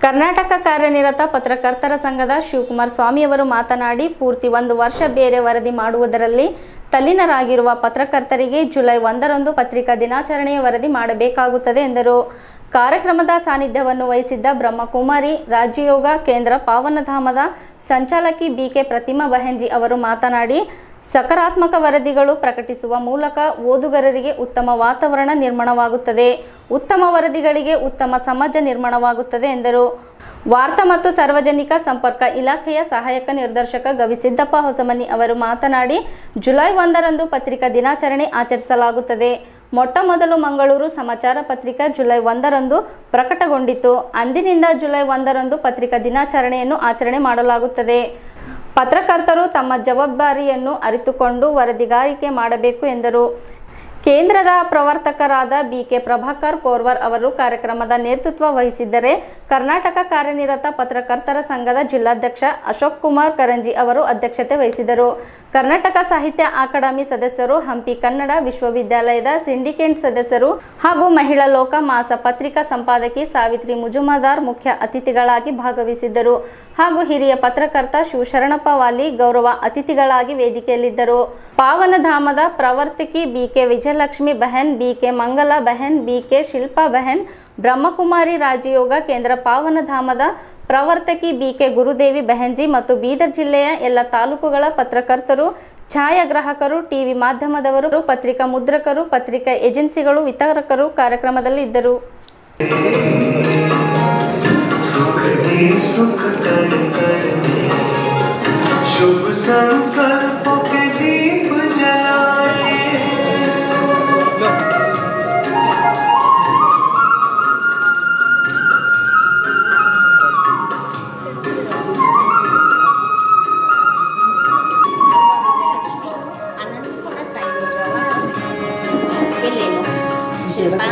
ಕರ್ನಾಟಕ ಕಾರ್ಯನಿರತ ಪತ್ರಕರ್ತರ ಸಂಘದ ಶಿವಕುಮಾರ್ ಸ್ವಾಮಿಯವರು ಮಾತನಾಡಿ ಪೂರ್ತಿ ಒಂದು ವರ್ಷ ಬೇರೆ ವರದಿ ಮಾಡುವುದರಲ್ಲಿ ತಲ್ಲೀನರಾಗಿರುವ ಪತ್ರಕರ್ತರಿಗೆ ಜುಲೈ ಒಂದರಂದು ಪತ್ರಿಕಾ ದಿನಾಚರಣೆಯ ವರದಿ ಮಾಡಬೇಕಾಗುತ್ತದೆ ಎಂದರು ಕಾರ್ಯಕ್ರಮದ ಸಾನ್ನಿಧ್ಯವನ್ನು ವಹಿಸಿದ್ದ ಬ್ರಹ್ಮಕುಮಾರಿ ರಾಜ್ಯಯೋಗ ಕೇಂದ್ರ ಪಾವನಧಾಮದ ಸಂಚಾಲಕಿ ಬಿಕೆ ಪ್ರತಿಮಾ ಬಹೆಂಜಿ ಅವರು ಮಾತನಾಡಿ ಸಕಾರಾತ್ಮಕ ವರದಿಗಳು ಪ್ರಕಟಿಸುವ ಮೂಲಕ ಓದುಗರರಿಗೆ ಉತ್ತಮ ವಾತಾವರಣ ನಿರ್ಮಾಣವಾಗುತ್ತದೆ ಉತ್ತಮ ವರದಿಗಳಿಗೆ ಉತ್ತಮ ಸಮಾಜ ನಿರ್ಮಾಣವಾಗುತ್ತದೆ ಎಂದರು ವಾರ್ತಾ ಮತ್ತು ಸಾರ್ವಜನಿಕ ಸಂಪರ್ಕ ಇಲಾಖೆಯ ಸಹಾಯಕ ನಿರ್ದೇಶಕ ಗವಿಸಿದ್ದಪ್ಪ ಹೊಸಮನಿ ಅವರು ಮಾತನಾಡಿ ಜುಲೈ ಒಂದರಂದು ಪತ್ರಿಕಾ ದಿನಾಚರಣೆ ಆಚರಿಸಲಾಗುತ್ತದೆ ಮೊಟ್ಟ ಮೊದಲು ಮಂಗಳೂರು ಸಮಾಚಾರ ಪತ್ರಿಕಾ ಜುಲೈ ಒಂದರಂದು ಪ್ರಕಟಗೊಂಡಿತು ಅಂದಿನಿಂದ ಜುಲೈ ಒಂದರಂದು ಪತ್ರಿಕಾ ದಿನಾಚರಣೆಯನ್ನು ಆಚರಣೆ ಮಾಡಲಾಗುತ್ತದೆ ಪತ್ರಕರ್ತರು ತಮ್ಮ ಜವಾಬ್ದಾರಿಯನ್ನು ಅರಿತುಕೊಂಡು ವರದಿಗಾರಿಕೆ ಮಾಡಬೇಕು ಎಂದರು ಕೇಂದ್ರದ ಪ್ರವರ್ತಕರಾದ ಬಿಕೆ ಪ್ರಭಾಕರ್ ಕೋರ್ವರ್ ಅವರು ಕಾರ್ಯಕ್ರಮದ ನೇತೃತ್ವ ವಹಿಸಿದ್ದರೆ ಕರ್ನಾಟಕ ಕಾರ್ಯನಿರತ ಪತ್ರಕರ್ತರ ಸಂಘದ ಜಿಲ್ಲಾಧ್ಯಕ್ಷ ಅಶೋಕ್ ಕುಮಾರ್ ಕರಂಜಿ ಅವರು ಅಧ್ಯಕ್ಷತೆ ವಹಿಸಿದರು ಕರ್ನಾಟಕ ಸಾಹಿತ್ಯ ಅಕಾಡೆಮಿ ಸದಸ್ಯರು ಹಂಪಿ ಕನ್ನಡ ವಿಶ್ವವಿದ್ಯಾಲಯದ ಸಿಂಡಿಕೇಟ್ ಸದಸ್ಯರು ಹಾಗೂ ಮಹಿಳಾ ಲೋಕ ಮಾಸ ಪತ್ರಿಕಾ ಸಂಪಾದಕಿ ಸಾವಿತ್ರಿ ಮುಜುಮದಾರ್ ಮುಖ್ಯ ಅತಿಥಿಗಳಾಗಿ ಭಾಗವಹಿಸಿದ್ದರು ಹಾಗೂ ಹಿರಿಯ ಪತ್ರಕರ್ತ ಶಿವಶರಣಪ್ಪ ವಾಲಿ ಗೌರವ ಅತಿಥಿಗಳಾಗಿ ವೇದಿಕೆಯಲ್ಲಿದ್ದರು ಪಾವನಧಾಮದ ಪ್ರವರ್ತಕಿ ಬಿಕೆ ವಿಜಯಲಕ್ಷ್ಮಿ ಬಹನ್ ಬಿಕೆ ಮಂಗಲ ಬಹನ್ ಬಿಕೆ ಶಿಲ್ಪಾ ಬಹನ್ ಬ್ರಹ್ಮಕುಮಾರಿ ರಾಜಯೋಗ ಕೇಂದ್ರ ಪಾವನಧಾಮದ ಪ್ರವರ್ತಕಿ ಬಿಕೆ ಗುರುದೇವಿ ಬೆಹಂಜಿ ಮತ್ತು ಬೀದರ್ ಜಿಲ್ಲೆಯ ಎಲ್ಲ ತಾಲೂಕುಗಳ ಪತ್ರಕರ್ತರು ಛಾಯಾಗ್ರಾಹಕರು ಟಿವಿ ಮಾಧ್ಯಮದವರು ಪತ್ರಿಕಾ ಮುದ್ರಕರು ಪತ್ರಿಕಾ ಏಜೆನ್ಸಿಗಳು ವಿತರಕರು ಕಾರ್ಯಕ್ರಮದಲ್ಲಿ ಇದ್ದರು सुख ही सुख कर कर शुभ संकल्पों के दीप जलाए आनंद थोड़ा साइड हो जाओ ये ले लो शिल्पा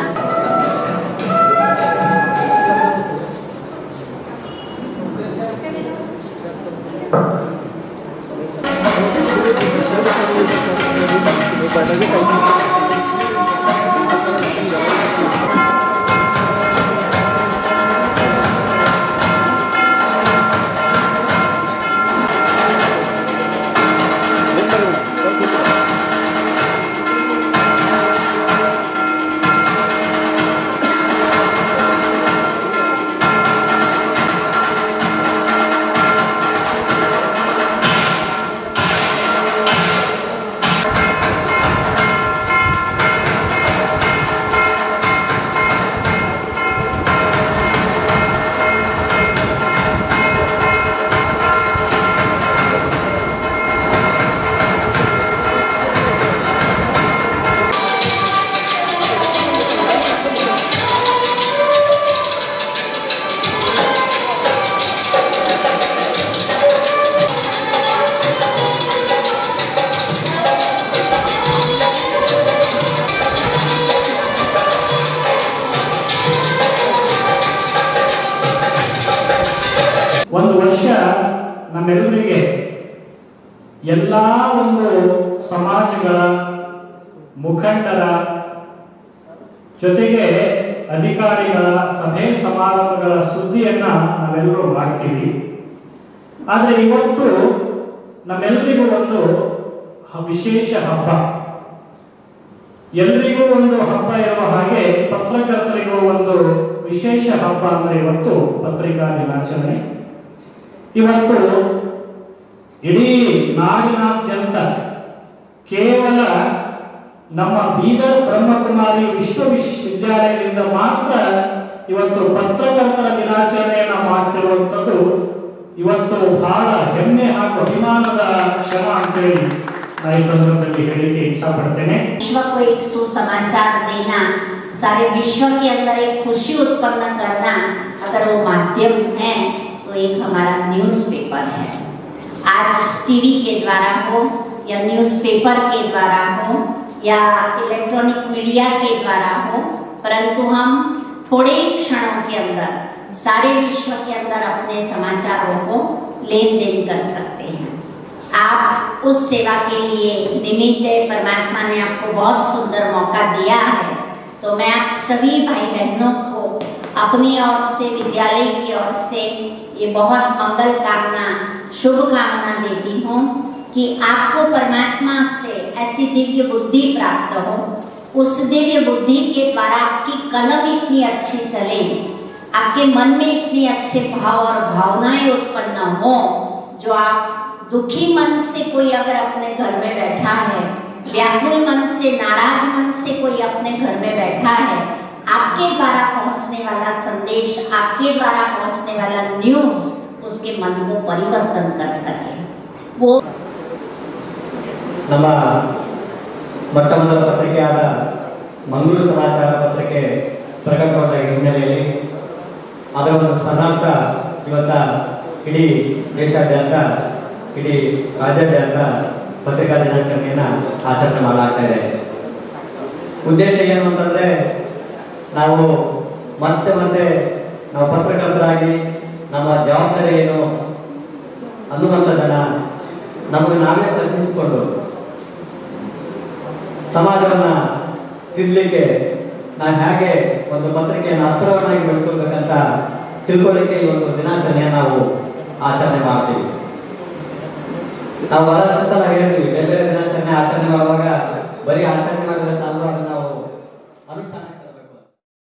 ಒಂದು ವರ್ಷ ನಮ್ಮೆಲ್ಲರಿಗೆ ಎಲ್ಲ ಒಂದು ಸಮಾಜಗಳ ಮುಖಂಡರ ಜೊತೆಗೆ ಅಧಿಕಾರಿಗಳ ಸಭೆ ಸಮಾರಂಭಗಳ ಸುದ್ದಿಯನ್ನ ನಾವೆಲ್ಲರೂ ಮಾಡ್ತೀವಿ ಆದರೆ ಇವತ್ತು ನಮ್ಮೆಲ್ಲರಿಗೂ ಒಂದು ಹ- ವಿಶೇಷ ಹಬ್ಬ ಎಲ್ರಿಗೂ ಒಂದು ಹಬ್ಬ ಇರುವ ಹಾಗೆ ಪತ್ರಕರ್ತರಿಗೂ ಒಂದು ವಿಶೇಷ ಹಬ್ಬ ಅಂದ್ರೆ ಇವತ್ತು ಪತ್ರಿಕಾ ದಿನಾಚರಣೆ ಇವತ್ತು ಇಡೀ ನಾಡಿನಾದ್ಯಂತ ಕೇವಲ ನಮ್ಮ ಬೀದರ್ ಬ್ರಹ್ಮಕುಮಾರಿ ವಿಶ್ವವಿದ್ಯಾಲಯದಿಂದ ಮಾತ್ರ ಇವತ್ತು ಪತ್ರಕರ್ತರ ದಿನಾಚರಣೆಯನ್ನ ಮಾಡ್ತಿರುವಂಥದ್ದು ಇವತ್ತು ಬಹಳ ಹೆಮ್ಮೆ ಹಾಗೂ ಅಭಿಮಾನದ ಕ್ಷಣ ಅಂತೇಳಿ ನಾ ಈ ಸಂದರ್ಭದಲ್ಲಿ ಹೇಳಿಕೆ ಇಚ್ಛಾ ಪಡ್ತೇನೆ विश्व को एक सुसमाचार देना सारे विश्व के अंदर एक खुशी उत्पन्न करना अगर वो माध्यम है तो एक हमारा न्यूज़पेपर है आज टीवी के द्वारा हो या न्यूज़पेपर के द्वारा हो या इलेक्ट्रॉनिक मीडिया के द्वारा हो परंतु हम थोड़े ही क्षणों के अंदर सारे विश्व के अंदर अपने समाचारों को लेन देन कर सकते हैं आप उस सेवा के लिए निमित्त है परमात्मा ने आपको बहुत सुंदर मौका दिया है तो मैं आप सभी भाई बहनों को अपनी ओर से विद्यालय की ओर से ये बहुत मंगल कामना शुभ कामना देती हूँ कि आपको परमात्मा से ऐसी दिव्य बुद्धि प्राप्त हो उस दिव्य बुद्धि के द्वारा आपकी कलम इतनी अच्छी चले आपके मन में इतने अच्छे भाव और भावनाएं उत्पन्न हो जो आप दुखी मन से कोई अगर अपने घर में बैठा है व्याकुल मन से नाराज मन से कोई अपने घर में बैठा है आपके द्वारा पहुंचने वाला संदेश आपके द्वारा पहुंचने वाला न्यूज उसके मन को परिवर्तन कर सके वो ನಮ್ಮ ಮೊಟ್ಟ ಮೊದಲ ಪತ್ರಿಕೆಯಾದ ಮಂಗಳೂರು ಸಮಾಚಾರ ಪತ್ರಿಕೆ ಪ್ರಕಟವಾದ ಹಿನ್ನೆಲೆಯಲ್ಲಿ ಅದರ ಒಂದು ಸ್ಮರಣಾರ್ಥ ಇವತ್ತ ಇಡೀ ದೇಶಾದ್ಯಂತ ಇಡೀ ರಾಜ್ಯಾದ್ಯಂತ ಪತ್ರಿಕಾ ದಿನಾಚರಣೆಯನ್ನು ಆಚರಣೆ ಮಾಡಲಾಗ್ತಾ ಇದೆ ಉದ್ದೇಶ ಏನು ಅಂತಂದ್ರೆ ನಾವು ಮತ್ತೆ ಮತ್ತೆ ನಾವು ಪತ್ರಕರ್ತರಾಗಿ ನಮ್ಮ ಜವಾಬ್ದಾರಿ ಏನು ಅನ್ನುವಂಥದ್ದನ್ನ ನಮಗೆ ನಾವೇ ಪ್ರಶ್ನಿಸಿಕೊಂಡು ಸಮಾಜವನ್ನ ತಿದ್ದಲಿಕ್ಕೆ ನಾವು ಹೇಗೆ ಒಂದು ಪತ್ರಿಕೆಯನ್ನು ಅಸ್ತ್ರವನ್ನಾಗಿ ಬೆಳೆಸ್ಕೊಳ್ಬೇಕಂತ ತಿಳ್ಕೊಳ್ಳಿಕ್ಕೆ ಈ ಒಂದು ದಿನಾಚರಣೆಯನ್ನು ನಾವು ಆಚರಣೆ ಮಾಡ್ತೀವಿ ನಾವು ಬಹಳಷ್ಟು ಸಲ ಹೇಳ್ತೀವಿ ಬೇರೆ ಬೇರೆ ದಿನಾಚರಣೆ ಆಚರಣೆ ಮಾಡುವಾಗ ಬರೀ ಆಚರಣೆ